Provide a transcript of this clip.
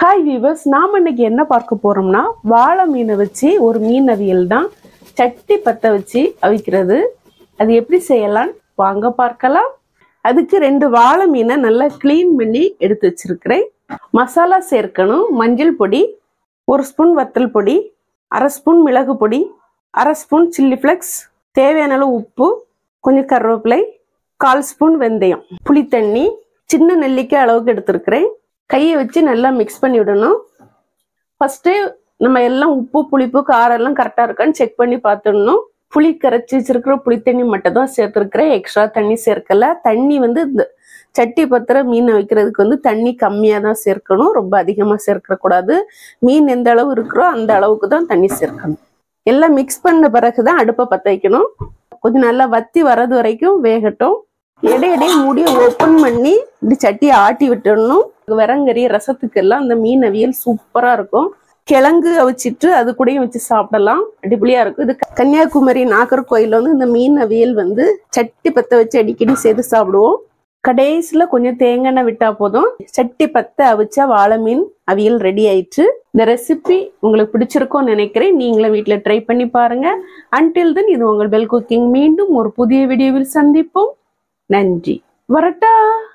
hi viewers நாம் இன்னைக்கு என்ன பார்க்க போறோம்னா வாழை மீனை வச்சு ஒரு மீன் அவியல் தான் சட்டி பற்ற வச்சு அவிக்கிறது அது எப்படி செய்யலாம் வாங்க பார்க்கலாம் அதுக்கு ரெண்டு வாழை மீனை நல்லா க்ளீன் பண்ணி எடுத்து வச்சிருக்கிறேன் மசாலா சேர்க்கணும் மஞ்சள் பொடி ஒரு ஸ்பூன் வத்தல் பொடி அரை ஸ்பூன் மிளகு பொடி அரை ஸ்பூன் சில்லி ஃப்ளெக்ஸ் தேவையான அளவு உப்பு கொஞ்சம் கருவேப்பிலை கால் ஸ்பூன் வெந்தயம் புளித்தண்ணி சின்ன நெல்லிக்காய் அளவுக்கு எடுத்திருக்கிறேன் கையை வச்சு நல்லா மிக்ஸ் பண்ணி விடணும் ஃபஸ்ட்டு நம்ம எல்லாம் உப்பு புளிப்பு காரம் எல்லாம் கரெக்டாக இருக்கான்னு செக் பண்ணி பார்த்துடணும் புளி கரைச்சி வச்சிருக்கிற புளித்தண்ணி மட்டும் தான் சேர்த்துருக்கிறேன் எக்ஸ்ட்ரா தண்ணி சேர்க்கல தண்ணி வந்து இந்த சட்டி பத்திர மீன் வைக்கிறதுக்கு வந்து தண்ணி கம்மியாக தான் சேர்க்கணும் ரொம்ப அதிகமாக சேர்க்கக்கூடாது மீன் எந்த அளவு இருக்கிறோ அந்த அளவுக்கு தான் தண்ணி சேர்க்கணும் எல்லாம் மிக்ஸ் பண்ண பிறகு தான் அடுப்பை பற்ற வைக்கணும் கொஞ்சம் நல்லா வத்தி வர்றது வரைக்கும் வேகட்டும் இடையிடையே மூடியை ஓப்பன் பண்ணி இப்படி சட்டியை ஆட்டி விட்டுடணும் விரங்கறி ரசத்துக்கு எல்லாம் அந்த மீன் அவியல் சூப்பராக இருக்கும் கிழங்கு அவிச்சிட்டு அது கூடயும் வச்சு சாப்பிடலாம் அடிப்படியா இருக்கும் இது கன்னியாகுமரி நாகர்கோயில் வந்து இந்த மீன் அவியல் வந்து சட்டி பத்த வச்சு அடிக்கடி சேர்த்து சாப்பிடுவோம் கடைசியில் கொஞ்சம் தேங்காய் எண்ணெய் விட்டா போதும் சட்டி பத்த அவிச்சா வாழை மீன் அவியல் ரெடி ஆயிடுச்சு இந்த ரெசிபி உங்களுக்கு பிடிச்சிருக்கும்னு நினைக்கிறேன் நீங்களும் வீட்டில் ட்ரை பண்ணி பாருங்க அன்டில் தென் இது உங்கள் பெல் குக்கிங் மீண்டும் ஒரு புதிய வீடியோவில் சந்திப்போம் நன்றி வரட்டா